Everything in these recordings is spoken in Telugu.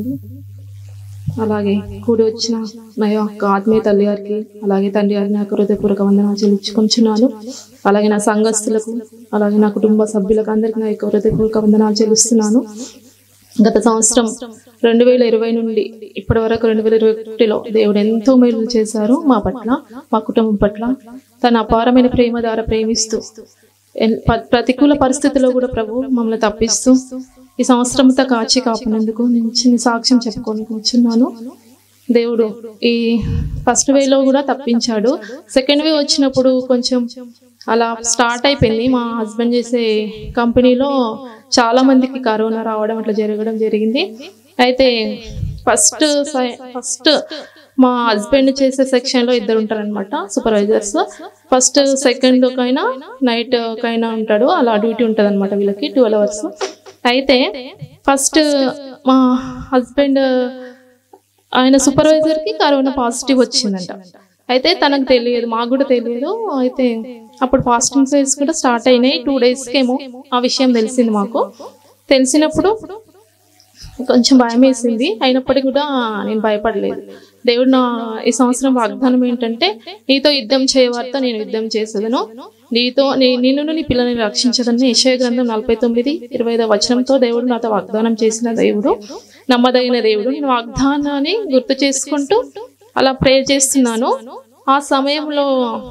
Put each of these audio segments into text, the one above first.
అలాగే కూడి వచ్చిన నా యొక్క ఆత్మీయ తల్లి గారికి అలాగే తండ్రి గారికి నాకు హృదయపూర్వక వందనాలు చెల్లించుకుంటున్నాను అలాగే నా సంఘస్థులకు అలాగే నా కుటుంబ సభ్యులకు అందరికీ నా యొక్క హృదయపూర్వక వందనాలు చెల్లిస్తున్నాను గత సంవత్సరం రెండు వేల ఇరవై నుండి ఇప్పటి వరకు రెండు వేల ఇరవై ఒకటిలో దేవుడు ఎంతో మేలు చేశారు మా పట్ల మా కుటుంబం పట్ల తన అపారమైన ప్రేమ ద్వారా ప్రేమిస్తూ ఎన్- ప- ప్రతికూల పరిస్థితుల్లో కూడా ప్రభు మమ్మల్ని తప్పిస్తూ ఈ సంవత్సరంతో కాచి కాపాడినందుకు నేను చిన్న సాక్ష్యం చెప్పుకొని కూర్చున్నాను దేవుడు ఈ ఫస్ట్ వేలో కూడా తప్పించాడు సెకండ్ వే వచ్చినప్పుడు కొంచెం అలా స్టార్ట్ అయిపోయింది మా హస్బెండ్ చేసే కంపెనీలో చాలా మందికి కరోనా రావడం అట్లా జరగడం జరిగింది అయితే ఫస్ట్ ఫస్ట్ మా హస్బెండ్ చేసే సెక్షన్ లో ఇద్దరు ఉంటారనమాట సూపర్వైజర్స్ ఫస్ట్ సెకండ్ కైనా నైట్ కైనా ఉంటాడు అలా డ్యూటీ ఉంటుంది అనమాట వీళ్ళకి ట్వెల్వ్ అవర్స్ అయితే ఫస్ట్ మా హస్బెండ్ ఆయన సూపర్వైజర్ కి కరోనా పాజిటివ్ వచ్చిందంట అయితే తనకు తెలియదు మాకు కూడా తెలియదు అయితే అప్పుడు ఫాస్టింగ్ సైజ్ కూడా స్టార్ట్ అయినాయి టూ డేస్కి ఏమో ఆ విషయం తెలిసింది మాకు తెలిసినప్పుడు కొంచెం భయం వేసింది అయినప్పటికీ కూడా నేను భయపడలేదు దేవుడు నా ఈ సంవత్సరం వాగ్దానం ఏంటంటే నీతో యుద్ధం చేయవారితో నేను యుద్ధం చేసేదను నీతో నీ- నిన్ను నీ పిల్లల్ని రక్షించదని యెషయా గ్రంథం నలభై తొమ్మిది ఇరవై ఐదో వచనంతో దేవుడు నాతో వాగ్దానం చేసిన దేవుడు నమ్మదగిన దేవుడు నేను వాగ్దానాన్ని గుర్తు చేసుకుంటూ అలా ప్రే చేస్తున్నాను ఆ సమయంలో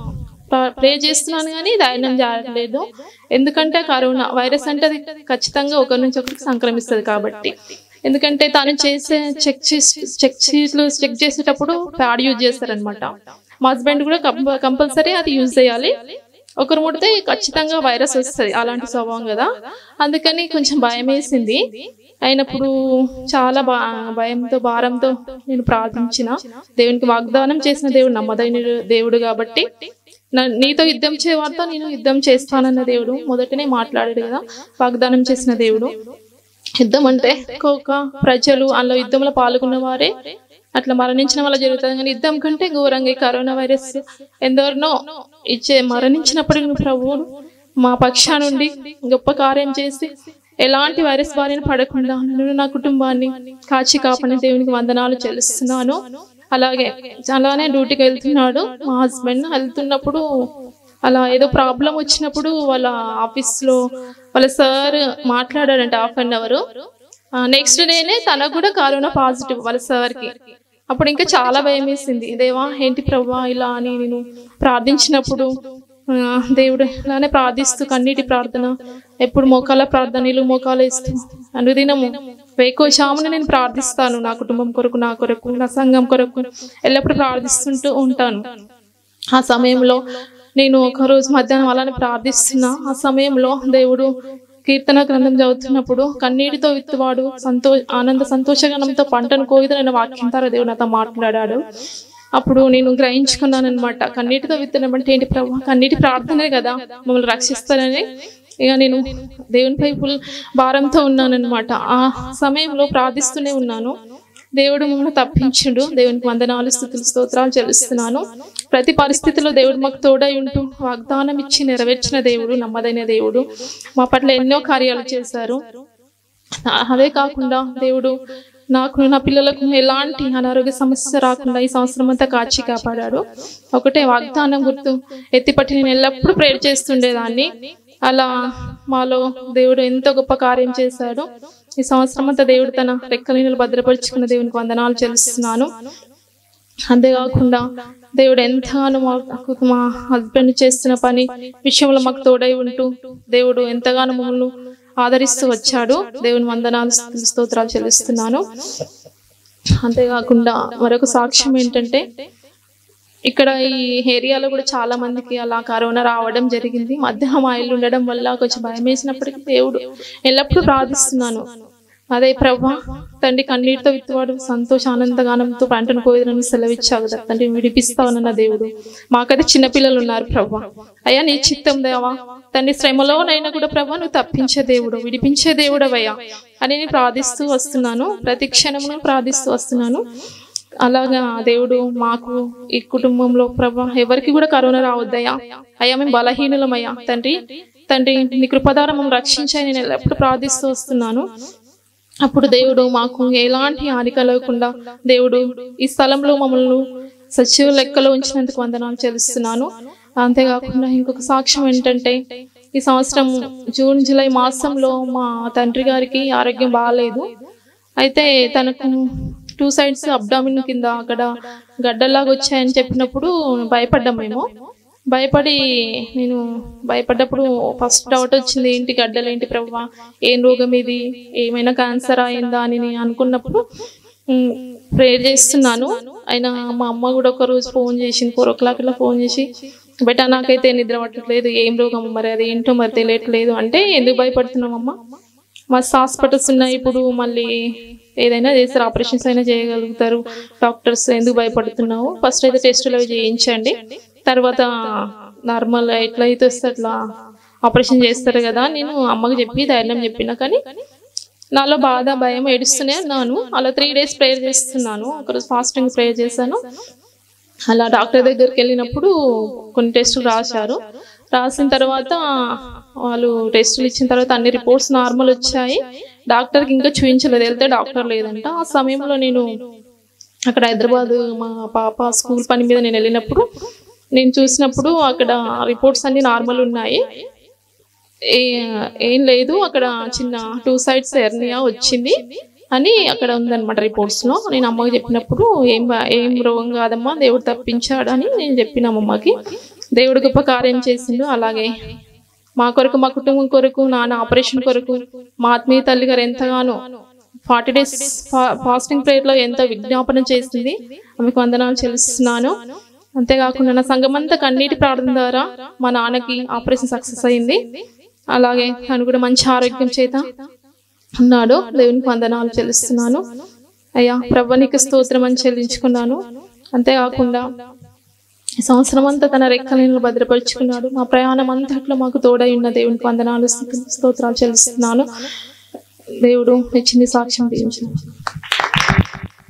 ప్రే చేస్తున్నాను కానీ ధైర్యం జారట్లేదు ఎందుకంటే కరోనా వైరస్ అంటే అది ఖచ్చితంగా ఒకరి నుంచి ఒకరికి సంక్రమిస్తుంది కాబట్టి ఎందుకంటే తాను చేసే చెక్ చేసి చెక్ షీట్లు చెక్ చేసేటప్పుడు ప్యాడ్ యూజ్ చేస్తారనమాట మా హస్బెండ్ కూడా కంపల్సరీ అది యూజ్ చేయాలి ఒకరు ముడితే ఖచ్చితంగా వైరస్ వస్తుంది అలాంటి స్వభావం కదా అందుకని కొంచెం భయం వేసింది అయినప్పుడు చాలా బా భయంతో భారంతో నేను ప్రార్థించిన దేవునికి వాగ్దానం చేసిన దేవుడు నమ్మదైన దేవుడు కాబట్టి నా- నీతో యుద్ధం చేయవారితో నేను యుద్ధం చేస్తానన్న దేవుడు మొదటనే మాట్లాడాడు కదా వాగ్దానం చేసిన దేవుడు యుద్ధం అంటే ఒక్కొక్క ప్రజలు అందులో యుద్ధంలో పాల్గొన్న వారే అట్లా మరణించిన వల్ల జరుగుతుంది కానీ యుద్ధం కంటే ఘోరంగా ఈ కరోనా వైరస్ ఎందరినో ఇచ్చే మరణించినప్పటికీ ప్రభువు మా పక్షా నుండి గొప్ప కార్యం చేసి ఎలాంటి వైరస్ బారిన పడకుండా నన్ను నా కుటుంబాన్ని కాచి కాపని దేవునికి వందనాలు చెల్లిస్తున్నాను అలాగే అలానే డ్యూటీకి వెళ్తున్నాడు మా హస్బెండ్ వెళ్తున్నప్పుడు అలా ఏదో ప్రాబ్లం వచ్చినప్పుడు వాళ్ళ ఆఫీస్ లో వాళ్ళ సార్ మాట్లాడాడంట హాఫ్ అన్ అవర్ నెక్స్ట్ డేనే తనకు కూడా కరోనా పాజిటివ్ వాళ్ళ సార్ కి అప్పుడు ఇంకా చాలా భయం వేసింది దేవా ఏంటి ప్రభా ఇలా అని నేను ప్రార్థించినప్పుడు ఆ, దేవుడు ఇలానే ప్రార్థిస్తూ కన్నీటి ప్రార్థన ఎప్పుడు మోకాల ప్రార్థన నీళ్ళు మోకాలు వేస్తూ అనుదినము వేకోశామును నేను ప్రార్థిస్తాను నా కుటుంబం కొరకు నా కొరకు నా సంఘం కొరకు ఎల్లప్పుడూ ప్రార్థిస్తుంటూ ఉంటాను ఆ సమయంలో నేను ఒక రోజు మధ్యాహ్నం అలానే ప్రార్థిస్తున్నా ఆ సమయంలో దేవుడు కీర్తన గ్రంథం చదువుతున్నప్పుడు కన్నీటితో విత్తువాడు సంతో ఆనంద సంతోషగణంతో పంటను కోయిదనైన వాక్యం ద్వారా దేవుడు నాతో మాట్లాడాడు అప్పుడు నేను గ్రహించుకున్నాను అనమాట కన్నీటితో విత్తనం అంటే ఏంటి ప్రభు కన్నీటి ప్రార్థనే కదా మమ్మల్ని రక్షిస్తారని ఇక నేను దేవునిపై ఫుల్ భారంతో ఉన్నాను అనమాట ఆ సమయంలో ప్రార్థిస్తూనే ఉన్నాను దేవుడు మమ్మల్ని తప్పించుడు దేవునికి వందనాలు స్థుతులు స్తోత్రాలు చెల్లిస్తున్నాను ప్రతి పరిస్థితిలో దేవుడు మాకు తోడై ఉంటూ వాగ్దానం ఇచ్చి నెరవేర్చిన దేవుడు నమ్మదైన దేవుడు మా పట్ల ఎన్నో కార్యాలు చేశారు అదే కాకుండా దేవుడు నాకు నా పిల్లలకు ఎలాంటి అనారోగ్య సమస్య రాకుండా ఈ సంవత్సరం అంతా కాచి కాపాడాడు ఒకటే వాగ్దానం గుర్తు ఎత్తిపట్టి నేను ఎల్లప్పుడూ ప్రేర్ చేస్తుండేదాన్ని అలా మాలో దేవుడు ఎంతో గొప్ప కార్యం చేశాడు ఈ సంవత్సరం అంతా దేవుడు తన రెక్కల నీళ్ళు భద్రపరుచుకున్న దేవునికి వందనాలు చెల్లిస్తున్నాను అంతేకాకుండా దేవుడు ఎంతగానో మాకు మా హస్బెండ్ చేస్తున్న పని విషయంలో మాకు తోడై ఉంటూ దేవుడు ఎంతగానో మమ్మల్ని ఆదరిస్తూ వచ్చాడు దేవుని వందనాలు స్తుతులు, స్తోత్రాలు చెల్లిస్తున్నాను అంతేకాకుండా మరొక సాక్ష్యం ఏంటంటే ఇక్కడ ఈ ఏరియాలో కూడా చాలా మందికి అలా కరోనా రావడం జరిగింది మధ్యాహ్నం ఆయిల్ ఉండడం వల్ల కొంచెం భయం వేసినప్పటికీ దేవుడు ఎల్లప్పుడూ ప్రార్థిస్తున్నాను అదే ప్రభా తండ్రి కన్నీటితో విత్తువాడు సంతోష ఆనందగానంతో పంటను కోయదని సెలవిచ్చావు కదా తండ్రి విడిపిస్తావనన్న దేవుడు మాకైతే చిన్నపిల్లలు ఉన్నారు ప్రభా అయ్యా నీ చిత్తం దేవా తండ్రి శ్రమలోనైనా కూడా ప్రభా నువ్వు తప్పించే దేవుడు విడిపించే దేవుడు అయ్యా అని నేను ప్రార్థిస్తూ వస్తున్నాను ప్రతి క్షణమును ప్రార్థిస్తూ వస్తున్నాను అలాగా దేవుడు మాకు ఈ కుటుంబంలో ప్రభా ఎవరికి కూడా కరోనా రావద్దయ్యా అయ్యా మేము బలహీనులమయ్యా తండ్రి తండ్రి నీ కృపదారం మమ్మల్ని రక్షించాయి నేను ఎప్పుడు ప్రార్థిస్తూ వస్తున్నాను అప్పుడు దేవుడు మాకు ఎలాంటి హాని కలగకుండా దేవుడు ఈ స్థలంలో మమ్మల్ని సచివ లెక్కలో ఉంచినందుకు వందనాలు చెల్లిస్తున్నాను అంతేకాకుండా ఇంకొక సాక్ష్యం ఏంటంటే ఈ సంవత్సరం జూన్ జూలై మాసంలో మా తండ్రి గారికి ఆరోగ్యం బాగాలేదు అయితే తనకు టూ సైడ్స్ అబ్డామిన్ కింద అక్కడ గడ్డల్లాగా వచ్చాయని చెప్పినప్పుడు భయపడ్డాం మేము భయపడి నేను భయపడ్డప్పుడు ఫస్ట్ డౌట్ వచ్చింది ఏంటి గడ్డలు ఏంటి ప్రవ్వ ఏం రోగం ఇది ఏమైనా క్యాన్సర్ అయిందా అని నేను అనుకున్నప్పుడు ప్రేయర్ చేస్తున్నాను అయినా మా అమ్మ కూడా ఒక రోజు ఫోన్ చేసింది ఫోర్ ఓ క్లాక్ ఇట్లా ఫోన్ చేసి బెటా నాకైతే నిద్ర పట్టట్లేదు ఏం రోగం మరి అది ఏంటో మరి తెలియట్లేదు అంటే ఎందుకు భయపడుతున్నామమ్మా మస్తు హాస్పిటల్స్ ఉన్నాయి ఇప్పుడు మళ్ళీ ఏదైనా చేస్తారు ఆపరేషన్స్ అయినా చేయగలుగుతారు డాక్టర్స్ ఎందుకు భయపడుతున్నావు ఫస్ట్ అయితే టెస్టులు అవి చేయించండి తర్వాత నార్మల్ ఎట్లా అయితే వస్తే అట్లా ఆపరేషన్ చేస్తారు కదా నేను అమ్మకి చెప్పి ధైర్యం చెప్పిన కానీ నాలో బాధ భయం ఏడుస్తూనే ఉన్నాను అలా త్రీ డేస్ ప్రేయర్ చేస్తున్నాను ఒకరోజు ఫాస్టింగ్ ప్రేయర్ చేశాను అలా డాక్టర్ దగ్గరికి వెళ్ళినప్పుడు కొన్ని టెస్టులు రాశారు రాసిన తర్వాత వాళ్ళు టెస్టులు ఇచ్చిన తర్వాత అన్ని రిపోర్ట్స్ నార్మల్ వచ్చాయి డాక్టర్కి ఇంకా చూపించలేదు వెళ్తే డాక్టర్ లేదంట ఆ సమయంలో నేను అక్కడ హైదరాబాద్ మా పాప స్కూల్ పని మీద నేను వెళ్ళినప్పుడు నేను చూసినప్పుడు అక్కడ రిపోర్ట్స్ అన్ని నార్మల్ ఉన్నాయి ఏ- ఏం లేదు అక్కడ చిన్న టూ సైడ్స్ ఎర్నియా వచ్చింది అని అక్కడ ఉందన్నమాట రిపోర్ట్స్ లో నేను అమ్మకి చెప్పినప్పుడు ఏం బా- ఏం రోగం కాదమ్మా దేవుడు తప్పించాడని నేను చెప్పిన అమ్మకి దేవుడు గొప్ప కార్యం చేసిండు అలాగే మా కొరకు మా కుటుంబం కొరకు నాన్న ఆపరేషన్ కొరకు మా ఆత్మీయ తల్లి గారు ఎంతగానో ఫార్టీ డేస్ ఫాస్టింగ్ ప్రేయర్ లో ఎంతో విజ్ఞాపన చేసింది ఆమెకు వందనాలు చెల్లిస్తున్నాను అంతేకాకుండా నా సంఘమంతా కన్నీటి ప్రార్థన ద్వారా మా నాన్నకి ఆపరేషన్ సక్సెస్ అయింది అలాగే తను కూడా మంచి ఆరోగ్యం చేత ఉన్నాడు దేవునికి వందనాలు చెల్లిస్తున్నాను అయ్యా ప్రభు నీకు స్తోత్రం అని చెల్లించుకున్నాను అంతేకాకుండా ఈ సంవత్సరం అంతా తన రెక్కలను భద్రపరుచుకున్నాడు మా ప్రయాణం అంతట్లో మాకు తోడై ఉన్న దేవునికి వందనాలు స్తోత్రాలు చెల్లిస్తున్నాను దేవుడు ఇచ్చింది సాక్ష్యం దీవించిన